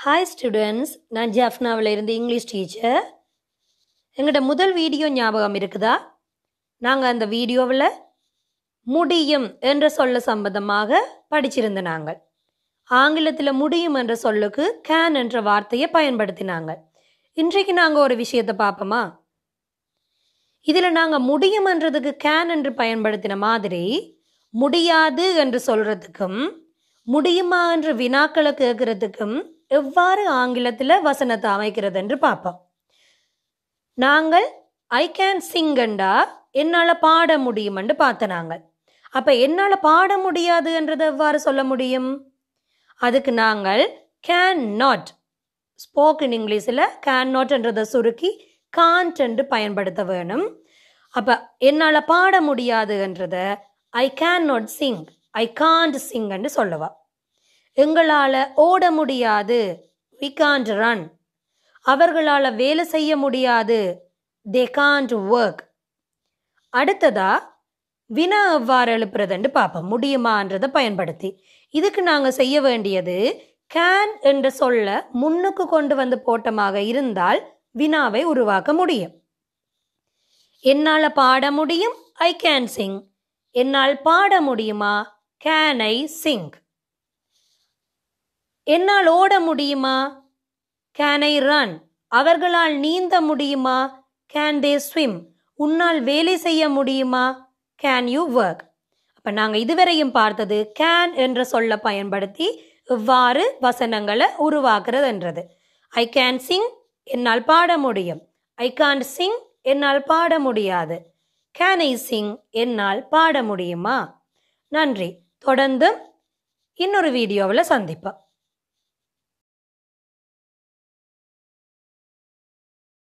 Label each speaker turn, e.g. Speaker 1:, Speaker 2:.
Speaker 1: hi students நான் ஜாஃப்னாவில் இருந்து English teacher எங்கள்கிட்ட முதல் வீடியோ ஞாபகம் இருக்குதா நாங்கள் அந்த வீடியோவில் முடியும் என்ற சொல்ல சம்பந்தமாக படிச்சிருந்த நாங்கள் ஆங்கிலத்தில் முடியும் என்ற சொல்லுக்கு கேன் என்ற வார்த்தையை பயன்படுத்தினாங்க இன்றைக்கு நாங்கள் ஒரு விஷயத்தை பார்ப்போமா இதில் நாங்கள் முடியுமன்றதுக்கு கேன் என்று பயன்படுத்தின மாதிரி முடியாது என்று சொல்கிறதுக்கும் முடியுமா என்று வினாக்களை கேட்கறதுக்கும் எவ்வாறு ஆங்கிலத்தில் வசனத்தை அமைக்கிறது என்று பார்ப்போம் நாங்கள் ஐ கேன் சிங்கண்டா என்னால் பாட முடியுமென்று பார்த்த நாங்கள் அப்போ என்னால் பாட முடியாது என்றதை எவ்வாறு சொல்ல முடியும் அதுக்கு நாங்கள் கேன் நாட் ஸ்போக்கன் இங்கிலீஷில் கேன் நாட்ன்றதை சுருக்கி கான்ட் என்று பயன்படுத்த வேணும் அப்போ என்னால் பாட முடியாதுன்றத I can not sing I can't சிங்ன்னு சொல்லுவா எங்களால் ஓட முடியாது வி காண்ட் ரன் அவர்களால் வேலை செய்ய முடியாது தே காண்ட் ஒர்க் அடுத்ததா வினா எவ்வாறு எழுப்புறதுன்னு பார்ப்போம் முடியுமான்றதை பயன்படுத்தி இதுக்கு நாங்கள் செய்ய வேண்டியது கேன் என்ற சொல்ல முன்னுக்கு கொண்டு வந்து போட்டமாக இருந்தால் வினாவை உருவாக்க முடியும் என்னால் பாட முடியும் ஐ கேன் சிங் என்னால் பாட முடியுமா கேன் ஐ சிங் என்னால் ஓட முடியுமா கேன் ஐ ரன் அவர்களால் நீந்த முடியுமா கேன் தே ஸ்விம் உன்னால் வேலை செய்ய முடியுமா கேன் யூ ஒர்க் அப்போ நாங்கள் இதுவரையும் பார்த்தது கேன் என்ற சொல்ல பயன்படுத்தி இவ்வாறு வசனங்களை உருவாக்குறதுன்றது ஐ கேன் சிங் என்னால் பாட முடியும் ஐ கான்ட் சிங் என்னால் பாட முடியாது கேன் ஐ சிங் என்னால் பாட முடியுமா நன்றி தொடர்ந்து இன்னொரு வீடியோவில் சந்திப்போம்